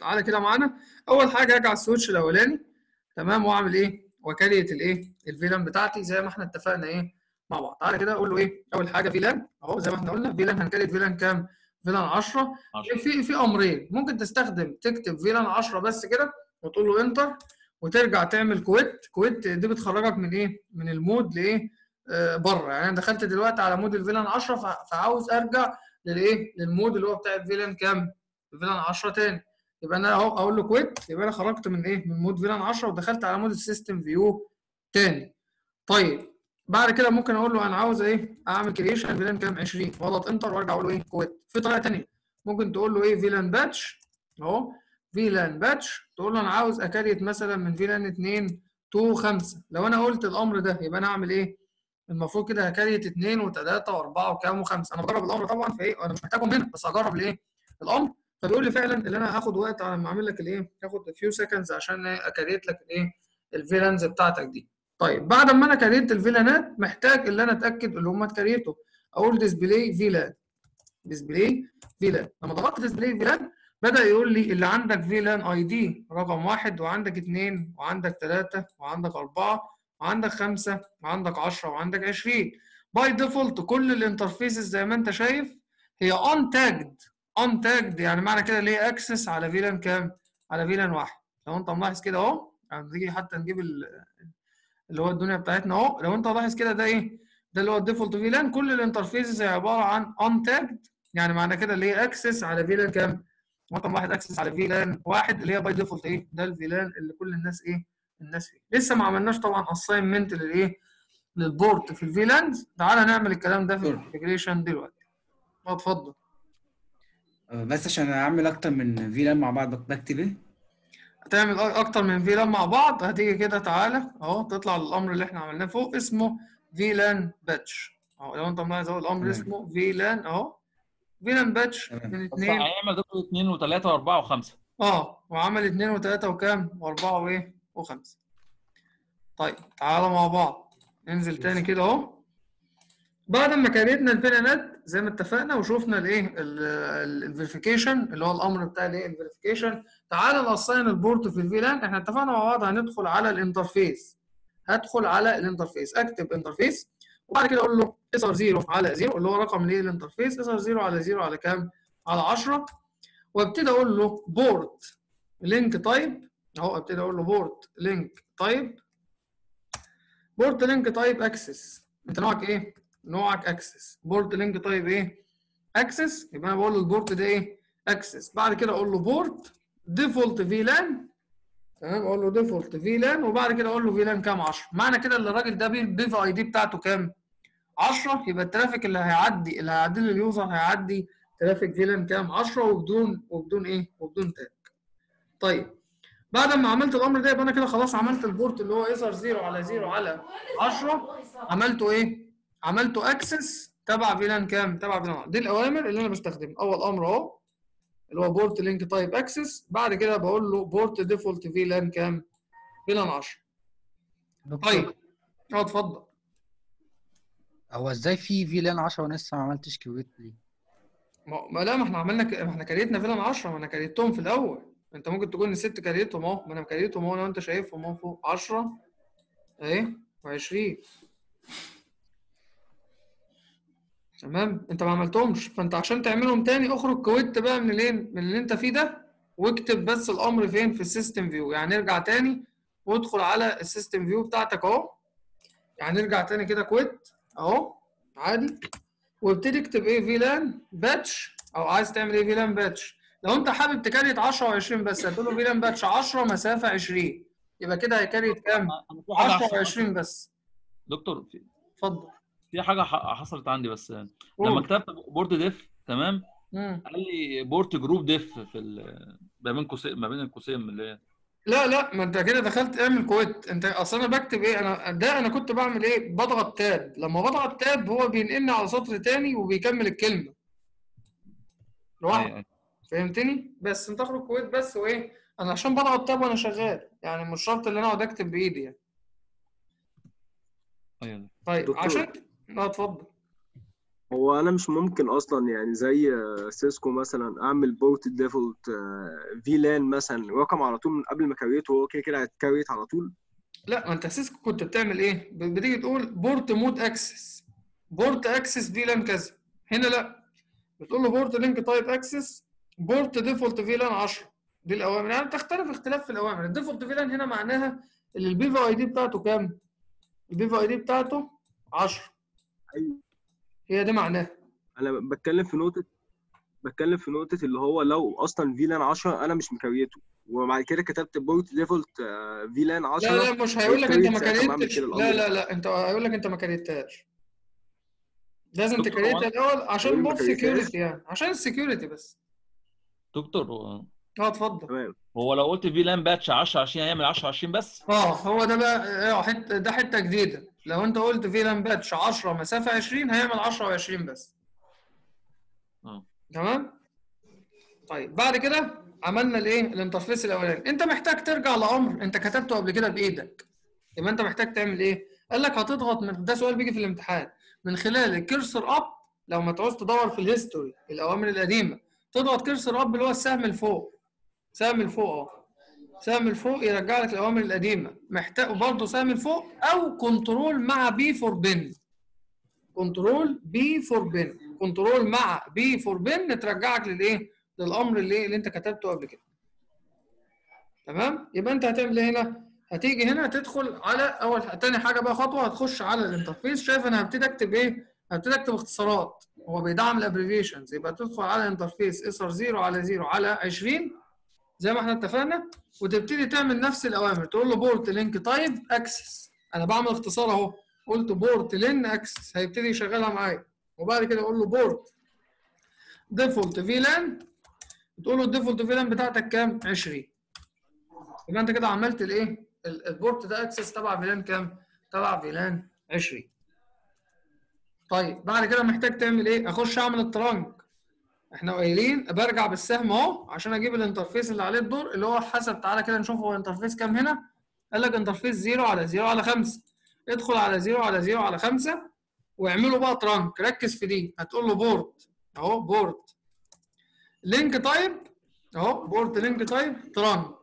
تعالى كده معانا اول حاجه هاجي على السويتش الاولاني تمام واعمل ايه وكاليه الايه الفيلان بتاعتي زي ما احنا اتفقنا ايه مع بعض تعالى كده اقول له ايه اول حاجه فيلان اهو زي ما احنا قلنا فيلان هنكاليه فيلان كام فيلان 10 10. في في امرين ممكن تستخدم تكتب فيلان 10 بس كده وتقول له انتر وترجع تعمل كويت كويت دي بتخرجك من ايه من المود لايه آه بره يعني انا دخلت دلوقتي على مود الفيلان 10 فع- فعاوز ارجع للايه للمود اللي هو بتاع الفيلان كام فيلان 10 تاني يبقى انا اهو اقول له كويت يبقى انا خرجت من ايه من مود فيلان 10 ودخلت على مود السيستم فيو تاني طيب بعد كده ممكن اقول له انا عاوز ايه اعمل كريشن فيلان كام 20 واضغط انتر وارجع اقول له ايه كويت في طريقه تانيه ممكن تقول له ايه فيلان باتش اهو فيلان باتش تقول له انا عاوز اكريت مثلا من فيلان 2 تو 5 لو انا قلت الامر ده يبقى انا اعمل ايه المفروض كده هكريت 2 و3 و4 وكام و5 انا بجرب الامر طبعا فايه انا مش محتاجهم هنا بس هجرب الايه الامر فبيقول لي فعلا ان انا هاخد وقت على ما اعمل لك الايه هاخد فيو سكندز عشان اكريت لك الايه الفيلانز بتاعتك دي طيب بعد ما انا كريت الفيلانات محتاج ان انا اتاكد اللي هم اتكريتوا اقول ديسبلاي فيلان ديسبلاي فيلان لما ضغطت ديسبلاي فيلان بدا يقول لي اللي عندك فيلان اي دي رقم واحد وعندك اثنين وعندك ثلاثه وعندك اربعه وعندك خمسه وعندك 10 وعندك 20 باي ديفولت كل الانترفيسز زي ما انت شايف هي اون تاجد اون تاجد يعني معنى كده ليه اكسس على فيلان كام؟ على فيلان واحد لو انت ملاحظ كده اهو يعني تيجي حتى نجيب ال- اللي هو الدنيا بتاعتنا اهو لو انت لاحظ كده ده ايه؟ ده اللي هو الديفولت فيلان كل الانترفيسز هي عباره عن اون تاجد يعني معنى كده اللي هي اكسس على فيلان كام؟ رقم واحد اكسس على فيلان واحد اللي هي باي ديفولت ايه؟ ده الفيلان اللي كل الناس ايه؟ الناس فيه لسه ما عملناش طبعا اساينمنت للايه؟ للبورت في الفيلانز تعالى نعمل الكلام ده في Sure. الانتجريشن دلوقتي اه اتفضل بس عشان اعمل اكتر من فيلان مع بعض بكتب ايه؟ هتعمل أ- اكتر من فيلان مع بعض هتيجي كده تعالى اهو تطلع للامر اللي احنا عملناه فوق اسمه فيلان باتش اهو لو انت ملاحظ اهو الامر تمام. اسمه فيلان اهو فيلان باتش تمام. من بس اثنين هيعمل دكتور اثنين وثلاثة وأربعة وخمسة اه وعمل اثنين وثلاثة وكام واربعة وايه وخمسة طيب تعالى مع بعض ننزل تاني كده اهو بعد ما كريتنا الفيلانات زي ما اتفقنا وشفنا الايه الفيريفيكيشن اللي هو الامر بتاع الايه الفيريفيكيشن تعالى نصين البورت في الفيلان احنا اتفقنا مع بعض هندخل على الانترفيس هدخل على الانترفيس اكتب انترفيس وبعد كده اقول له اس ار 0 على 0 اللي هو رقم الايه الانترفيس اس ار 0 على 0 على كام؟ على 10 وابتدي اقول له بورت لينك تايب اهو ابتدي اقول له بورت لينك تايب بورت لينك تايب اكسس انت نوعك ايه؟ نوعك اكسس بورت لينك تايب ايه؟ اكسس يبقى انا بقول له البورت ده ايه؟ اكسس بعد كده اقول له بورت ديفولت فيلان تمام اقول له ديفولت فيلان وبعد كده اقول له فيلان كام 10 معنى كده ان الراجل ده البيف اي دي بتاعته كام 10 يبقى الترافيك اللي هيعدي اللي هيعدي له اليوزر هيعدي ترافيك فيلان كام 10 وبدون وبدون ايه وبدون تاج طيب بعد ما عملت الامر ده يبقى انا كده خلاص عملت البورت اللي هو يظهر 0 على 0 على 10 عملته ايه عملته اكسس تبع فيلان كام تبع فيلان 10. دي الاوامر اللي انا بستخدمها اول امر اهو اللي هو بورت لينك تايب اكسس بعد كده بقول له بورت ديفولت فيلان كام فيلان 10 طيب اه اتفضل هو ازاي في فيلان 10 وانا لسه ما عملتش كويت ليه؟ ما ما لا ما احنا عملنا ك... ما احنا كريتنا فيلان 10 ما انا كريتهم في الاول انت ممكن تكون نسيت كريتهم اهو ما انا كريتهم اهو لو انت شايفهم اهو فوق 10 اهي و20 تمام انت ما عملتهمش فانت عشان تعملهم تاني اخرج كويت بقى من الايه من اللي انت فيه ده واكتب بس الامر فين في السيستم فيو يعني ارجع تاني وادخل على السيستم فيو بتاعتك اهو يعني ارجع تاني كده كويت اهو عادي وابتدي اكتب ايه فيلان باتش او عايز تعمل ايه فيلان باتش لو انت حابب تكريت 10 و20 بس هتقول له فيلان باتش 10 مسافه 20 يبقى كده هيكريت كام أنا في حاجة 10 حصلت- و20 بس دكتور في, اتفضل في حاجة ح- حصلت عندي بس لما قول. كتبت بورت ديف تمام مم. قال لي بورت جروب ديف في ال- ما بين قوسين ما بين القوسين اللي هي لا لا ما انت كده دخلت اعمل كويت انت اصلا انا بكتب ايه انا ده انا كنت بعمل ايه بضغط تاب لما بضغط تاب هو بينقلني على سطر تاني وبيكمل الكلمه لوحده أيوة، أيوة. فهمتني بس انت اخرج كويت بس وايه انا عشان بضغط تاب وانا شغال يعني مش شرط ان انا اقعد اكتب بايدي يعني ايوه طيب دكتور. عشان لا اتفضل هو انا مش ممكن اصلا يعني زي سيسكو مثلا اعمل بورت ديفولت في لان مثلا رقم على طول من قبل ما كريته هو كده كده هيتكريت على طول لا ما انت سيسكو كنت بتعمل ايه؟ ب- بتيجي تقول بورت مود اكسس بورت اكسس فيلان كذا هنا لا بتقول له بورت لينك تايب اكسس بورت ديفولت فيلان 10 دي الاوامر يعني بتختلف اختلاف في الاوامر الديفولت فيلان هنا معناها اللي البي في اي دي بتاعته كام؟ البي في اي دي بتاعته 10 أيوة. هي دي معناها انا بتكلم في نقطه بتكلم في نقطه اللي هو لو اصلا في لان 10 انا مش مكريته وبعد كده كتبت بورت ديفولت في لان 10 لا لا مش هيقول لك انت ما ساعتها بعمل كريتش كده لا الأمر. لا لا انت هيقول لك انت ما كريتهاش لازم دكتور، تكريتها هو أنا- الاول عشان هيقول ما بوب كريتهاش؟ سكيورتي يعني عشان السكيورتي بس دكتور هو- اه اتفضل تمام هو لو قلت في لان باتش 10 20 هيعمل 10 20 بس اه هو ده بقى اه حته ده حته جديده لو انت قلت فيلان باتش 10 مسافه 20 هيعمل 10 و20 بس اه تمام طيب بعد كده عملنا الايه الانترفيس الاولاني انت محتاج ترجع لامر انت كتبته قبل كده بايدك يبقى انت محتاج تعمل ايه قال لك هتضغط من ده سؤال بيجي في الامتحان من خلال الكرسر اب لو ما تعوز تدور في الهيستوري الاوامر القديمه تضغط كرسر اب اللي هو السهم لفوق سهم لفوق اه سهم لفوق يرجع لك الاوامر القديمه محتاج برضه سهم لفوق او كنترول مع بي فور بن كنترول بي فور بن كنترول مع بي فور بن ترجعك للايه للامر اللي اللي انت كتبته قبل كده تمام يبقى انت هتعمل ايه هنا هتيجي هنا تدخل على اول تاني حاجه بقى خطوه هتخش على الانترفيس شايف انا هبتدي اكتب ايه هبتدي اكتب اختصارات هو بيدعم الابريفيشنز يبقى تدخل على الانترفيس اس ار 0 على 0 على 20 زي ما احنا اتفقنا وتبتدي تعمل نفس الاوامر تقول له بورت لينك تايب اكسس انا بعمل اختصار اهو قلت بورت لين اكسس هيبتدي يشغلها معايا وبعد كده اقول له بورت ديفولت فيلان تقول له الديفولت فيلان بتاعتك كام 20 يبقى انت كده عملت الايه ال- البورت ده اكسس تبع فيلان كام تبع فيلان 20 طيب بعد كده محتاج تعمل ايه اخش اعمل الترانك احنا قايلين برجع بالسهم اهو عشان اجيب الانترفيس اللي عليه الدور اللي هو حسب تعالى كده نشوف هو الانترفيس كام هنا قال لك انترفيس 0 على 0 على 5 ادخل على 0 على 0 على 5 واعمله بقى ترانك ركز في دي هتقول له بورت اهو بورت لينك تايب اهو بورت لينك تايب ترانك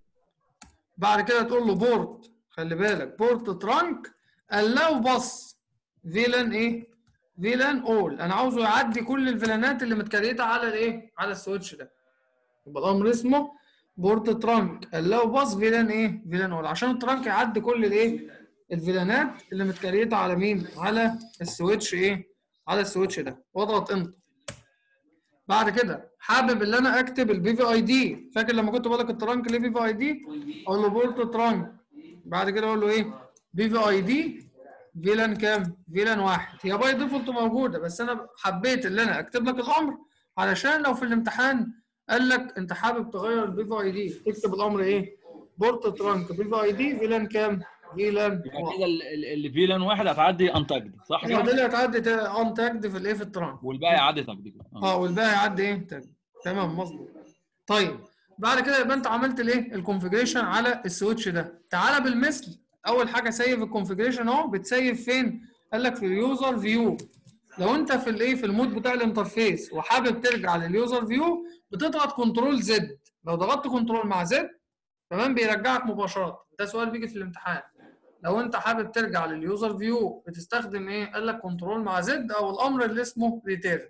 بعد كده تقول له بورت خلي بالك بورت ترانك allow بص فيلان ايه فيلان اول انا عاوزه يعدي كل الفيلانات اللي متكريته على الايه على السويتش ده يبقى الامر اسمه بورت ترانك allow باص فيلان ايه فيلان اول عشان الترانك يعدي كل الايه الفيلانات اللي متكريته على مين على السويتش ايه على السويتش ده واضغط انتر بعد كده حابب ان انا اكتب البي في اي دي فاكر لما كنت بقول لك الترانك ليه بي في اي دي اقول له بورت ترانك بعد كده اقول له ايه بي في اي دي فيلان كام فيلان واحد هي باي ديفولت موجوده بس انا حبيت ان انا اكتب لك الامر علشان لو في الامتحان قال لك انت حابب تغير البي في اي دي تكتب الامر ايه بورت ترانك بي في اي دي فيلان كام فيلان يبقى واحد كده ال- ال- اللي في لان واحد هتعدي انتاجد صح اه كده؟ ده اللي هتعدي اون تاجد في الايه في الترانك والباقي يعدي تقدير اه والباقي يعدي ايه تاني تمام مظبوط طيب بعد كده يبقى انت عملت الايه الكونفجريشن على السويتش ده تعالى بالمثل اول حاجه سيف الكونفجريشن اهو بتسيف فين قال لك في اليوزر فيو لو انت في الايه في المود بتاع الانترفيس وحابب ترجع لليوزر فيو بتضغط كنترول زد لو ضغطت كنترول مع زد تمام بيرجعك مباشره ده سؤال بيجي في الامتحان لو انت حابب ترجع لليوزر فيو بتستخدم ايه قال لك كنترول مع زد او الامر اللي اسمه ريتيرن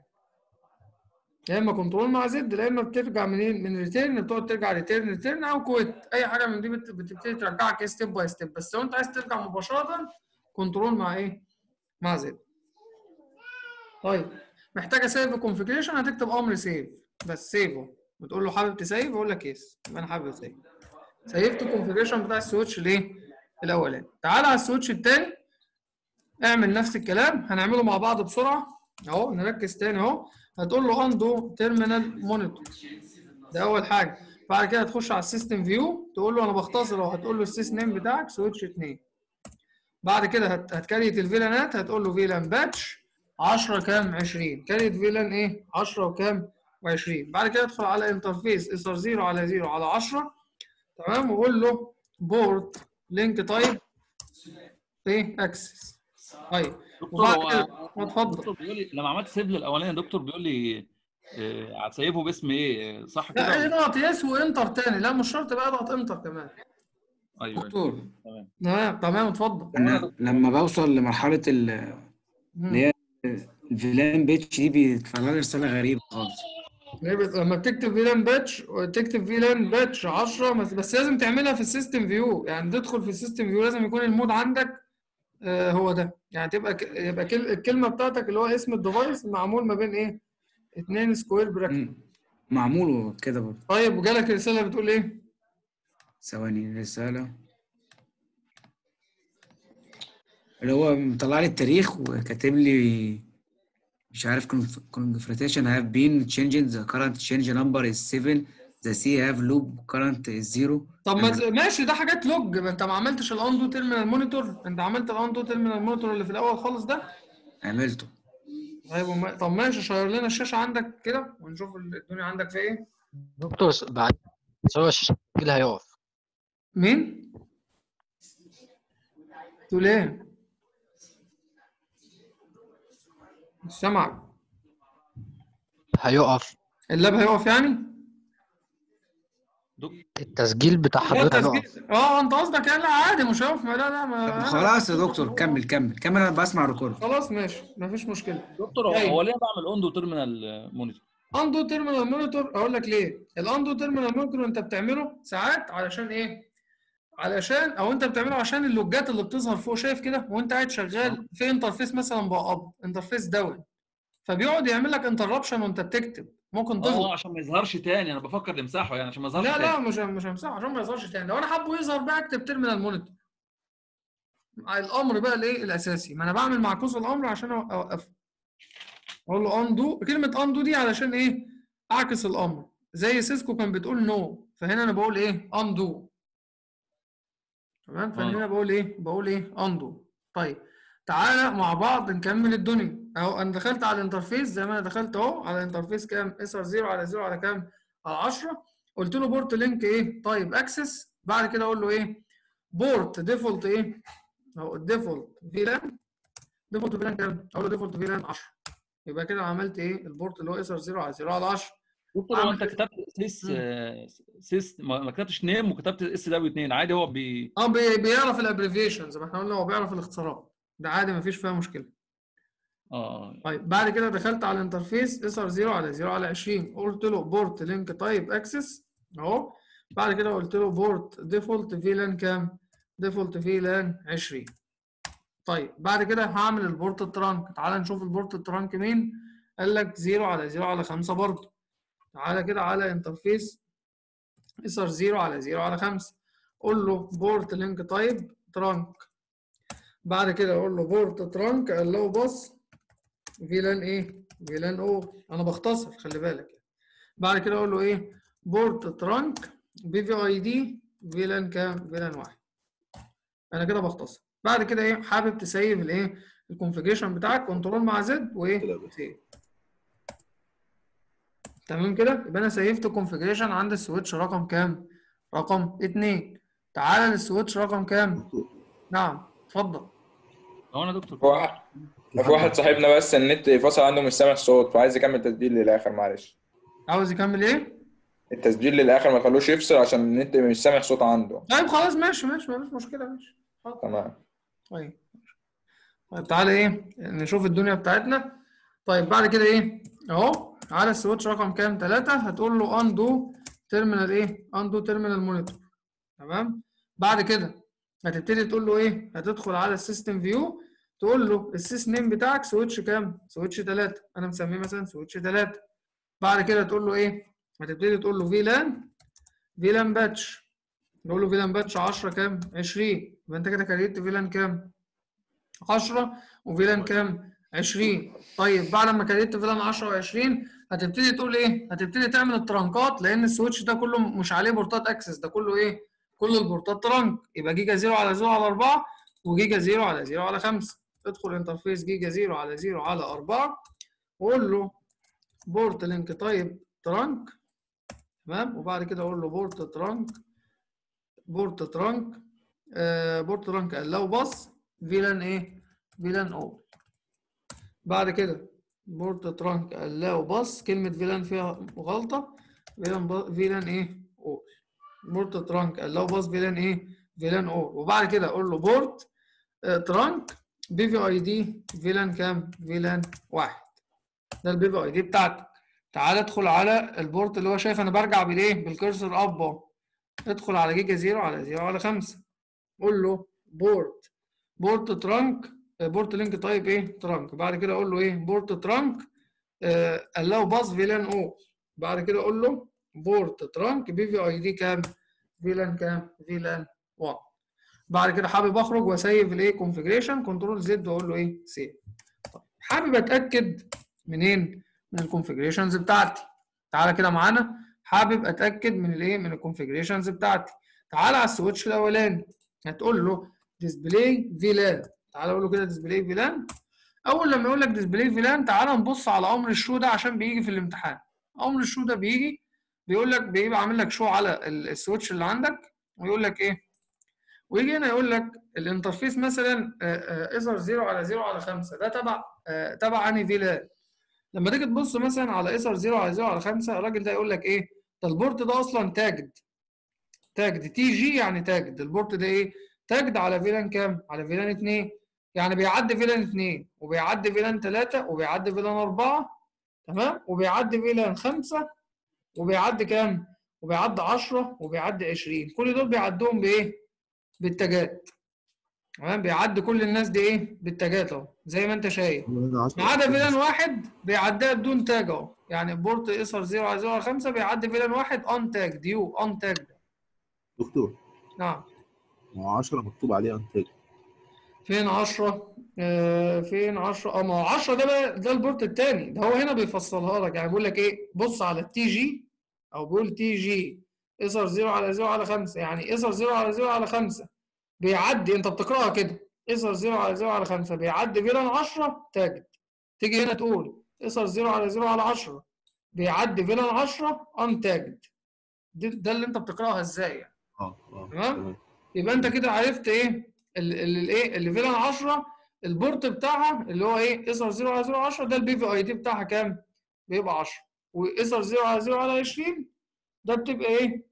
يا اما كنترول مع زد يا اما بترجع منين من ريتيرن بتقعد ترجع ريتيرن ريتيرن او كويت اي حاجه من دي بت- بتبتدي ترجعك ستيب باي ستيب بس لو انت عايز ترجع مباشره كنترول مع ايه مع زد طيب محتاجه سيف كونفيجريشن هتكتب امر سيف بس سيفه بتقول له حابب تسيف يقول لك يس يبقى انا حابب اسيف سيفت الكونفيجريشن بتاع السويتش ليه الاولاني تعال على السويتش الثاني اعمل نفس الكلام هنعمله مع بعض بسرعه اهو نركز تاني اهو هتقول له اندو تيرمينال مونيتور ده اول حاجه بعد كده تخش على السيستم فيو تقول له انا بختصر اهو هتقول له السيس نيم بتاعك سويتش 2 بعد كده هت- هتكريت الفيلانات هتقول له فيلان باتش 10 كام 20 كريت فيلان ايه 10 وكام و20 بعد كده ادخل على انترفيس اس ار 0 على 0 على 10 تمام وقول له بورت لينك تايب ايه اكسس طيب دكتور وبعد هو كده اتفضل دكتور بيقول لي لما عملت سيف للاولاني دكتور بيقول لي آه، هتسيبه باسم ايه صح كده لا ولا- اضغط يس وانتر تاني لا مش شرط بقى اضغط انتر كمان ايوه أيوة. دكتور تمام تمام اتفضل انا لما بوصل لمرحله ال- اللي هي الفيلان بيتش دي بيطلع لي رساله غريبه خالص ليه بت- لما بتكتب فيلان باتش تكتب فيلان باتش 10 بس, بس لازم تعملها في السيستم فيو يعني تدخل في السيستم فيو لازم يكون المود عندك آه هو ده يعني تبقى ك- يبقى كل- الكلمه بتاعتك اللي هو اسم الديفايس معمول ما بين ايه؟ اتنين سكوير براكت مم. معمول كده برضه طيب وجالك رساله بتقول ايه؟ ثواني رساله اللي هو مطلع لي التاريخ وكاتب لي مش عارف configuration have been changing the current change number is 7 the C have loop current is 0 طب ما ت- ماشي ده حاجات لوج ما انت ما عملتش الاندو تيرمينال مونيتور انت عملت الاندو تيرمينال مونيتور اللي في الاول خالص ده عملته طيب وما... طب ماشي شير لنا الشاشه عندك كده ونشوف الدنيا عندك فيها ايه دكتور س- بعد هو الشاشة التسجيل هيقف مين؟ تقول ايه؟ مش سامعك هيقف اللاب هيقف يعني؟ التسجيل بتاع لا حضرتك هيقف التسجيل اه انت قصدك يعني لا عادي مش هيقف ما لا لا ما طب أنا- خلاص يا دكتور كمل كمل كمل انا بسمع ريكورد خلاص ماشي مفيش مشكله دكتور هو- أيوة. هو ليه بعمل اوندو تيرمينال مونيتور اندو تيرمينال مونيتور اقول لك ليه الاندو تيرمينال مونيتور انت بتعمله ساعات علشان ايه علشان او انت بتعمله عشان اللوجات اللي بتظهر فوق شايف كده وانت قاعد شغال في انترفيس مثلا بقى اب انترفيس داون فبيقعد يعمل لك انتربشن وانت بتكتب ممكن اه تغلط عشان ما يظهرش تاني انا بفكر امسحه يعني عشان ما يظهرش لا لا تاني مش مش همسحه عشان ما يظهرش تاني لو انا حابه يظهر بقى اكتب تيرمينال مونيتور الامر بقى الايه الاساسي ما انا بعمل معكوس الامر عشان أو- اوقفه اقول له اندو كلمه اندو دي علشان ايه اعكس الامر زي سيسكو كان بتقول نو فهنا انا بقول ايه اندو تمام فانا آه. هنا بقول ايه بقول ايه اندو طيب تعالى مع بعض نكمل الدنيا اهو انا دخلت على الانترفيس زي ما انا دخلت اهو على الانترفيس كام اس ار 0 على 0 على كام على 10 قلت له بورت لينك ايه طيب اكسس بعد كده اقول له ايه بورت ديفولت ايه اهو الديفولت فيلان ديفولت فيلان كام اقول له ديفولت فيلان 10 يبقى كده عملت ايه البورت اللي هو اس ار 0 على 0 على 10 دكتور هو عمل انت إيه؟ كتبت سيس مم. آه، سيس ما ما كتبتش نيم وكتبت اس دبليو 2 عادي هو بي اه بي- بيعرف الابريفيشن زي ما احنا قلنا هو بيعرف الاختصارات ده عادي مفيش فيها مشكله اه طيب بعد كده دخلت على الانترفيس اس ار 0 على 0 على 20 قلت له بورت لينك تايب اكسس اهو بعد كده قلت له بورت ديفولت فيلان كام ديفولت فيلان 20 طيب بعد كده هعمل البورت الترانك تعال نشوف البورت الترانك مين قال لك 0 على 0 على 5 برضه تعالى كده على انترفيس اس ار 0 على 0 على 5 قول له بورت لينك تايب ترانك بعد كده اقول له بورت ترانك قال له بص فيلان ايه فيلان او انا بختصر خلي بالك بعد كده اقول له ايه بورت ترانك بي في اي دي فيلان كام فيلان واحد انا كده بختصر بعد كده ايه حابب تسيب الايه الكونفيجريشن بتاعك كنترول مع زد وايه سيف تمام كده يبقى انا سيفت الكونفيجريشن عند السويتش رقم كام رقم 2 تعالى للسويتش رقم كام نعم اتفضل هو انا دكتور في واحد في واحد صاحبنا بس النت فصل عنده مش سامع الصوت فعايز يكمل تسجيل للاخر معلش عاوز يكمل ايه التسجيل للاخر ما تخلوش يفصل عشان النت مش سامع صوت عنده طيب خلاص ماشي ماشي مفيش مشكله ماشي خلاص. تمام طيب طيب تعالى ايه نشوف الدنيا بتاعتنا طيب بعد كده ايه اهو على السويتش رقم كام 3 هتقول له اندو تيرمينال ايه اندو تيرمينال مونيتور تمام بعد كده هتبتدي تقول له ايه هتدخل على السيستم فيو تقول له السيس نيم بتاعك سويتش كام سويتش 3 انا مسميه مثلا سويتش 3 بعد كده تقول له ايه هتبتدي تقول له فيلان فيلان باتش نقول له فيلان باتش 10 كام 20 يبقى انت كده كريت فيلان كام 10 وفيلان كام 20 طيب بعد ما كريت فيلان 10 و20 هتبتدي تقول ايه هتبتدي تعمل الترانكات لان السويتش ده كله مش عليه بورتات اكسس ده كله ايه كل البورتات ترانك يبقى جيجا 0 على 0 على 4 وجيجا 0 على 0 على 5 ادخل انترفيس جيجا 0 على 0 على 4 وقول له بورت لينك تايب ترانك تمام وبعد كده اقول له بورت ترانك بورت ترانك آه بورت ترانك قال لو بص فيلان ايه فيلان اول بعد كده بورت ترانك allow باص كلمة فيلان فيها غلطة فيلان ب... فيلان ايه اول بورت ترانك allow باص فيلان ايه فيلان اول وبعد كده اقول له بورت آه، ترانك بي في اي دي فيلان كام فيلان واحد ده البي في اي دي بتاعتك تعال ادخل على البورت اللي هو شايف انا برجع بالايه بالكرسر اب اهو ادخل على جيجا زيرو على زيرو على خمسة قول له بورت بورت ترانك بورت لينك تايب ايه ترانك بعد كده اقول له ايه بورت ترانك allow باص فيلان او بعد كده اقول له بورت ترانك بي في اي دي كام فيلان كام فيلان 1 بعد كده حابب اخرج واسيف الايه كونفيجريشن كنترول زد واقول له ايه سيف حابب اتاكد منين من الكونفيجريشنز بتاعتي تعالى كده معانا حابب اتاكد من الايه من الكونفيجريشنز بتاعتي تعالى على السويتش الاولاني هتقول له ديسبلاي فيلان تعالى اقول له كده ديسبلاي فيلان اول لما يقول لك ديسبلاي فيلان تعالى نبص على امر الشو ده عشان بيجي في الامتحان امر الشو ده بيجي بيقول لك بيبقى عامل لك شو على ال- السويتش اللي عندك ويقول لك ايه ويجي هنا يقول لك الانترفيس مثلا اظهر 0 على 0 على 5 ده تبع آه، تبع انهي فيلان لما تيجي تبص مثلا على اثر 0 على 0 على 5 الراجل ده يقول لك ايه ده البورت ده اصلا تاجد تاجد تي جي يعني تاجد البورت ده ايه تاجد على فيلان كام على فيلان 2 يعني بيعدي فيلان 2 وبيعدي فيلان 3 وبيعدي فيلان 4 تمام وبيعدي فيلان 5 وبيعدي كام وبيعدي 10 وبيعدي 20 كل دول بيعدوهم بايه بالتاجات تمام بيعدي كل الناس دي ايه بالتاجات اهو زي ما انت شايف ما عدا فيلان واحد بيعديها بدون تاج اهو يعني بورت اصر 0 على 0 على 5 بيعدي فيلان واحد ان تاج ديو ان تاج دكتور نعم ما هو 10 مكتوب عليه انتاج فين 10 آه فين 10 اه ما هو 10 ده بقى ده البورت الثاني ده هو هنا بيفصلها لك يعني بيقول لك ايه بص على التي جي او بيقول تي جي اصر 0 على 0 على 5 يعني اصر 0 على 0 على 5 بيعدي انت بتقراها كده اصر 0 على 0 على 5 بيعدي فيلان 10 تاجد تيجي هنا تقول اصر 0 على 0 على 10 بيعدي فيلان 10 ان تاجد ده اللي انت بتقراها ازاي يعني اه اه تمام يبقى انت كده عرفت ايه الايه اللي فيلان 10 البورت بتاعها اللي هو ايه اصر 0 على 0 10 ده البي في اي دي بتاعها كام؟ بيبقى 10 واصر 0 على 0 على 20 ده بتبقى ايه؟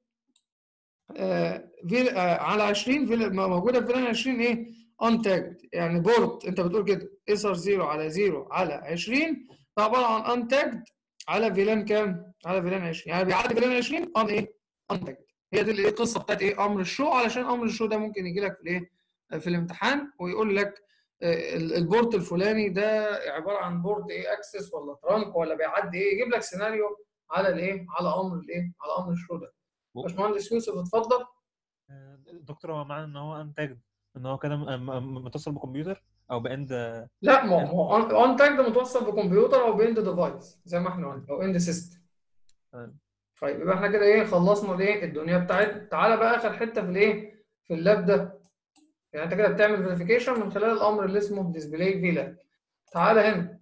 آه فيل آه على 20 فيل موجوده في فيلان 20 ايه؟ ان تاجد يعني بورت انت بتقول كده اصر 0 على 0 على 20 ده عباره عن ان تاجد على فيلان كام؟ على فيلان 20 يعني بيعدي فيلان 20 ان ايه؟ ان تاجد هي دي اللي القصه بتاعت ايه؟ امر الشو علشان امر الشو ده ممكن يجي لك في الايه؟ في الامتحان ويقول لك البورت الفلاني ده عباره عن بورت ايه اكسس ولا ترانك ولا بيعدي ايه يجيب لك سيناريو على الايه على امر الايه على امر الشو ده باشمهندس يوسف اتفضل دكتور هو معنى ان هو انتاج ان هو كده م- م- متصل بكمبيوتر او باند لا ما هو اون تاج ده متوصل بكمبيوتر او باند ديفايس زي ما احنا قلنا او اند سيستم تمام. طيب يبقى احنا كده ايه خلصنا الايه الدنيا بتاعتنا تعالى بقى اخر حته في الايه في اللاب ده يعني انت كده بتعمل فيريفيكيشن من خلال الامر اللي اسمه ديسبلاي فيلان تعالى هنا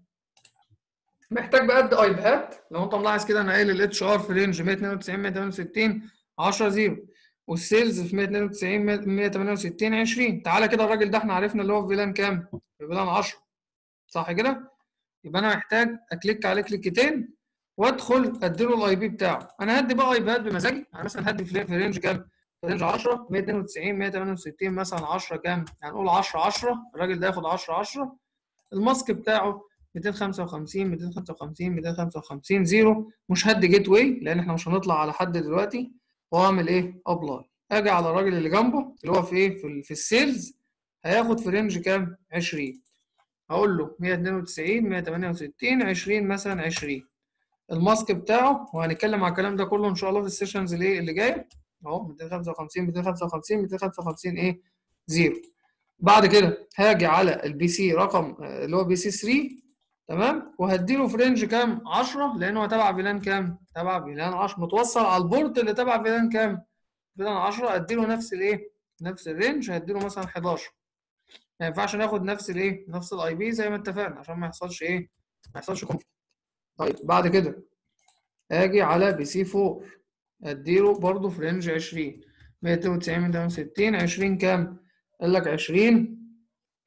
محتاج بقى ادي ايباد لو انت ملاحظ كده انا قايل الاتش ار في رينج 192 168 10 0 والسيلز في 192 168 20 تعالى كده الراجل ده احنا عرفنا اللي هو في فيلان كام؟ في فيلان 10 صح كده؟ يبقى انا محتاج اكليك عليه كليكتين وادخل اديله الاي بي بتاعه انا هدي بقى ايباد بمزاجي يعني مثلا هدي في رينج كام؟ في رينج 10 192 168 مثلا 10 كام؟ يعني نقول 10 10 الراجل ده ياخد 10 10 الماسك بتاعه 255 255 255 زيرو مش هدي جيت واي لان احنا مش هنطلع على حد دلوقتي واعمل ايه؟ ابلاي اجي على الراجل اللي جنبه اللي هو في ايه؟ في, ال- في السيلز هياخد في رينج كام؟ 20 هقول له 192 168 20 مثلا 20 الماسك بتاعه وهنتكلم على الكلام ده كله ان شاء الله في السيشنز اللي اللي جايه اهو 255 255 255 ايه زيرو بعد كده هاجي على البي سي رقم آه، اللي هو بي سي 3 تمام وهديله في رينج كام 10 لان هو تبع فيلان كام تبع فيلان 10 متوصل على البورت اللي تبع فيلان كام فيلان 10 اديله نفس الايه نفس الرينج هديله مثلا 11 ما ينفعش ناخد نفس الايه نفس الاي بي زي ما اتفقنا عشان ما يحصلش ايه ما يحصلش كونفليكت طيب بعد كده اجي على بي سي 4 اديله برضه في رينج 20 192 260 20 كام قال لك 20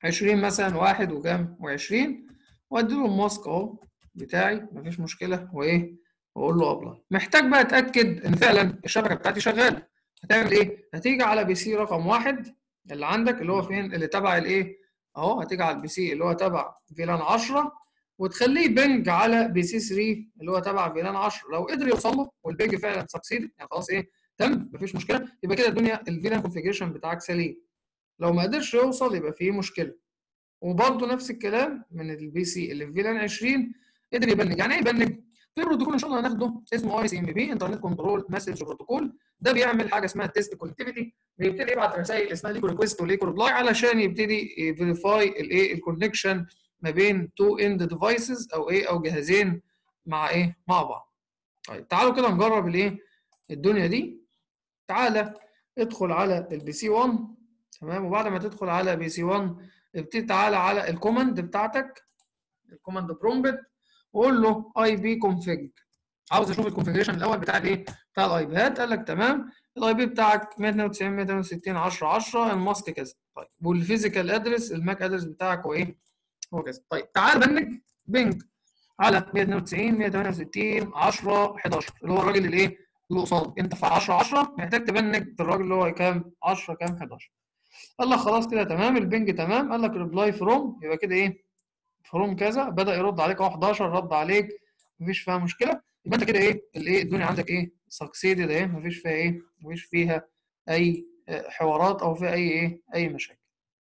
20 مثلا واحد وكام و20 وادي له الماسك اهو بتاعي مفيش مشكله وايه واقول له ابلاي محتاج بقى اتاكد ان فعلا الشبكه بتاعتي شغاله هتعمل ايه هتيجي على بي سي رقم واحد اللي عندك اللي هو فين اللي تبع الايه اهو هتيجي على البي سي اللي هو تبع فيلان 10 وتخليه بنج على بي سي 3 اللي هو تبع فيلان 10 لو قدر يوصل له والبنج فعلا سكسيد يعني خلاص ايه تم مفيش مشكله يبقى كده الدنيا الفيلان كونفيجريشن بتاعك سليم لو ما قدرش يوصل يبقى فيه مشكله وبرده نفس الكلام من البي سي اللي في فيلان 20 قدر يبنج يعني ايه يبنج في بروتوكول ان شاء الله هناخده اسمه اي سي ام بي انترنت كنترول مسج بروتوكول ده بيعمل حاجه اسمها تيست كونكتيفيتي بيبتدي يبعت رسائل اسمها ليكو ريكويست وليكو ريبلاي علشان يبتدي يفيريفاي الايه الكونكشن ما بين تو اند ديفايسز او ايه او جهازين مع ايه مع بعض طيب تعالوا كده نجرب الايه الدنيا دي تعالى ادخل على البي سي 1 تمام وبعد ما تدخل على بي سي 1 ابتدي تعالى على الكوماند بتاعتك الكوماند برومبت وقول له اي بي كونفيج عاوز اشوف الكونفيجريشن الاول بتاع الايه بتاع الايباد قال لك تمام الاي بي بتاعك 192 168 10 10 الماسك كذا طيب والفيزيكال ادرس الماك ادرس بتاعك هو ايه هو كذا طيب تعال بنج بنج على 192 168 10 11 اللي هو الراجل اللي ايه اللي قصاد انت في 10 10 محتاج تبنج الراجل اللي هو كام 10 كام 11 قال لك خلاص كده تمام البنج تمام قال لك ريبلاي فروم يبقى كده ايه فروم كذا بدا يرد عليك اهو 11 رد عليك مفيش فيها مشكله يبقى انت كده ايه الايه الدنيا عندك ايه سكسيدد ايه مفيش فيها ايه مفيش فيها اي حوارات او فيها اي ايه اي مشاكل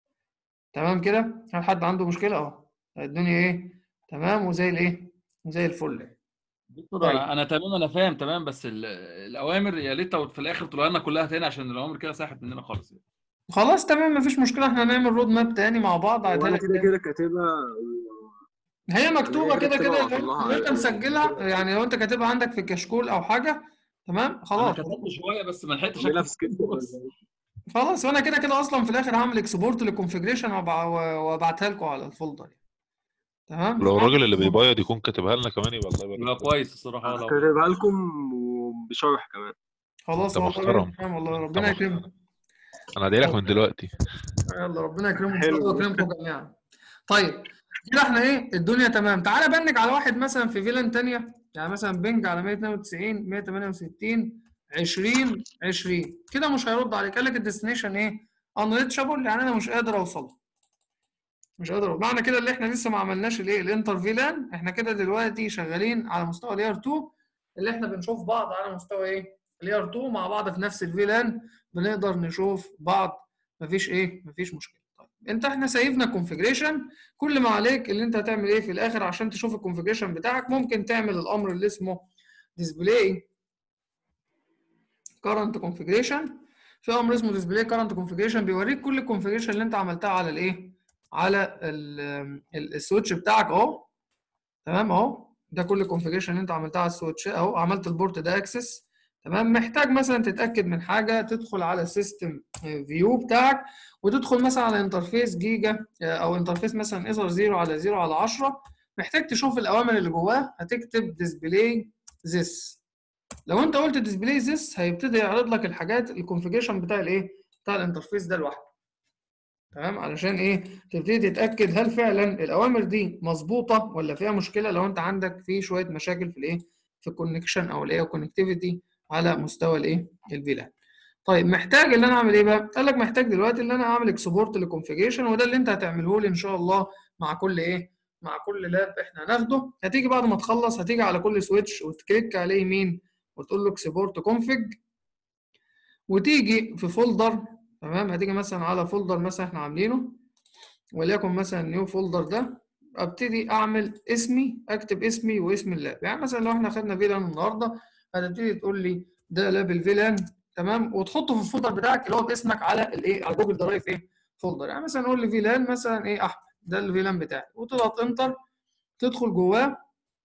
تمام كده هل حد عنده مشكله اهو الدنيا ايه تمام وزي الايه زي الفل يعني. دكتور انا انا تمام انا فاهم تمام بس ال- الاوامر يا ريت لو في الاخر تقولها لنا كلها تاني عشان الاوامر كده ساحت مننا خالص يعني. خلاص تمام مفيش مشكله احنا هنعمل رود ماب تاني مع بعض وانا هتلاقي كده كده كاتبها هي مكتوبه هي كده كده كده بطلعها لو انت عادي. مسجلها يعني لو انت كاتبها عندك في كشكول او حاجه تمام انا خلاص كتبت شويه بس ما لحقتش اعملها اكتب في سكيب بس. خلاص وانا كده كده اصلا في الاخر هعمل اكسبورت للكونفجريشن وابعتها لكم على الفولدر يعني. تمام لو الراجل اللي بيبيض يكون كاتبها لنا كمان يبقى الله يبقى يبارك له. كويس الصراحه لو كاتبها لكم وبشرح كمان خلاص انت والله محترم. تمام والله انت ربنا محترم. يكرمك انا ادعي لك من دلوقتي يلا ربنا يكرمكم ان شاء حلو. الله ويكرمكم جميعا طيب كده احنا ايه الدنيا تمام تعالى بنج على واحد مثلا في فيلان تانية يعني مثلا بنج على 192 168 20 20 كده مش هيرد عليك قال لك الديستنيشن ايه unreachable يعني انا مش قادر اوصل مش قادر معنى كده اللي احنا لسه ما عملناش الايه الانتر فيلان احنا كده دلوقتي شغالين على مستوى الاير 2 اللي احنا بنشوف بعض على مستوى ايه الاير 2 مع بعض في نفس الفيلان بنقدر نشوف بعض مفيش ايه مفيش مشكله طيب انت احنا سيفنا كونفيجريشن كل ما عليك اللي انت هتعمل ايه في الاخر عشان تشوف الكونفيجريشن بتاعك ممكن تعمل الامر اللي اسمه ديسبلاي current configuration في امر اسمه ديسبلاي current configuration بيوريك كل الكونفيجريشن اللي انت عملتها على الايه على ال- ال- السويتش بتاعك اهو تمام اهو ده كل الكونفيجريشن اللي انت عملتها على السويتش اهو عملت البورت ده اكسس تمام محتاج مثلا تتاكد من حاجه تدخل على السيستم فيو بتاعك وتدخل مثلا على انترفيس جيجا او انترفيس مثلا ايزر 0 على 0 على 10 محتاج تشوف الاوامر اللي جواه هتكتب ديسبلاي this لو انت قلت ديسبلاي this هيبتدي يعرض لك الحاجات الكونفيجريشن بتاع الايه بتاع الانترفيس ده لوحده تمام علشان ايه تبتدي تتاكد هل فعلا الاوامر دي مظبوطه ولا فيها مشكله لو انت عندك في شويه مشاكل في الايه في الكونكشن او الايه كونكتيفيتي على مستوى الايه الفيلان طيب محتاج ان انا اعمل ايه بقى قال لك محتاج دلوقتي ان انا اعمل اكسبورت للكونفيجريشن وده اللي انت هتعمله لي ان شاء الله مع كل ايه مع كل لاب احنا هناخده هتيجي بعد ما تخلص هتيجي على كل سويتش وتكليك عليه يمين وتقول له اكسبورت كونفيج وتيجي في فولدر تمام هتيجي مثلا على فولدر مثلا احنا عاملينه وليكن مثلا نيو فولدر ده ابتدي اعمل اسمي اكتب اسمي واسم اللاب يعني مثلا لو احنا خدنا فيلان النهارده هتبتدي تقول لي ده لاب الفيلان تمام وتحطه في الفولدر بتاعك اللي هو باسمك على الايه على جوجل درايف ايه فولدر يعني مثلا قول لي فيلان مثلا ايه احمد ده الفيلان بتاعي وتضغط انتر تدخل جواه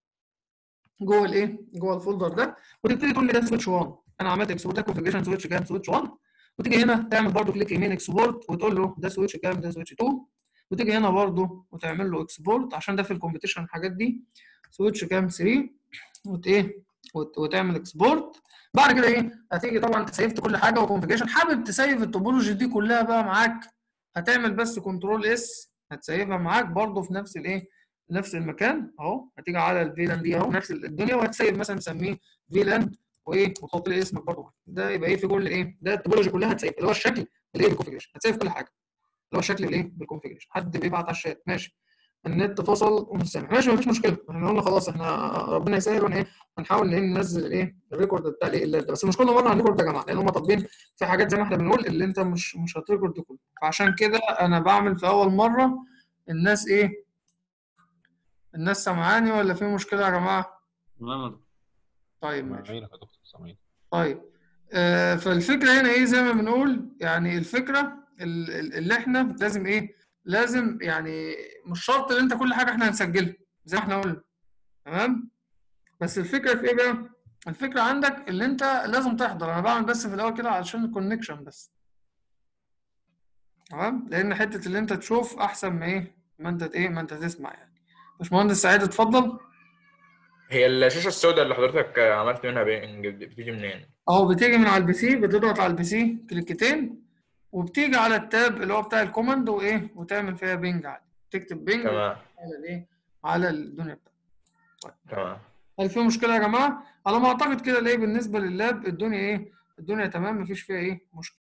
جوه الايه جوه الفولدر ده وتبتدي تقول لي ده سويتش 1 انا عملت اكسبورت كونفيجريشن سويتش كام سويتش 1 وتيجي هنا تعمل برضو كليك يمين اكسبورت وتقول له ده سويتش كام ده سويتش 2 وتيجي هنا برضو وتعمل له اكسبورت عشان ده في الكومبيتيشن الحاجات دي سويتش كام 3 وت ايه وت- وتعمل اكسبورت بعد كده ايه هتيجي طبعا انت سيفت كل حاجه وكونفيجريشن حابب تسيف التوبولوجي دي كلها بقى معاك هتعمل بس كنترول اس هتسيبها معاك برضو في نفس الايه نفس المكان اهو هتيجي على الفيلان دي اهو نفس الدنيا وهتسيب مثلا تسميه فيلان وايه وتحط لي اسمك برضو ده يبقى ايه في كل ايه ده التوبولوجي كلها هتسيب اللي هو الشكل الايه بالكونفجريشن هتسيب كل حاجه اللي هو الشكل الايه بالكونفجريشن حد بيبعت على الشات ماشي النت فصل ومش سامع ماشي مفيش مشكله احنا قلنا خلاص احنا ربنا يسهل ون ايه هنحاول ايه ننزل الايه الريكورد بتاع الايه اللاب ده بس مش كل مره هنريكورد يا جماعه لان هم طالبين في حاجات زي ما احنا بنقول اللي انت مش مش هتريكورد كله فعشان كده انا بعمل في اول مره الناس ايه الناس سامعاني ولا في مشكله يا جماعه تمام يا دكتور. طيب ماشي سامعينك يا دكتور سامعين طيب آه فالفكره هنا ايه زي ما بنقول يعني الفكره ال- ال- اللي احنا لازم ايه لازم يعني مش شرط ان انت كل حاجه احنا هنسجلها زي ما احنا قلنا تمام بس الفكره في ايه بقى الفكره عندك اللي انت لازم تحضر انا بعمل بس في الاول كده علشان الكونكشن بس تمام لان حته اللي انت تشوف احسن ما ايه ما انت ايه ما انت تسمع يعني باشمهندس سعيد اتفضل هي الشاشة السوداء اللي حضرتك عملت منها بينج بتيجي منين؟ اهو بتيجي من على البي سي بتضغط على البي سي كليكتين وبتيجي على التاب اللي هو بتاع الكوماند وايه وتعمل فيها بينج عادي تكتب بينج تمام على الايه على الدنيا بتاعتك تمام هل في مشكله يا جماعه على ما اعتقد كده ليه بالنسبه لللاب الدنيا ايه الدنيا تمام مفيش فيها ايه مشكله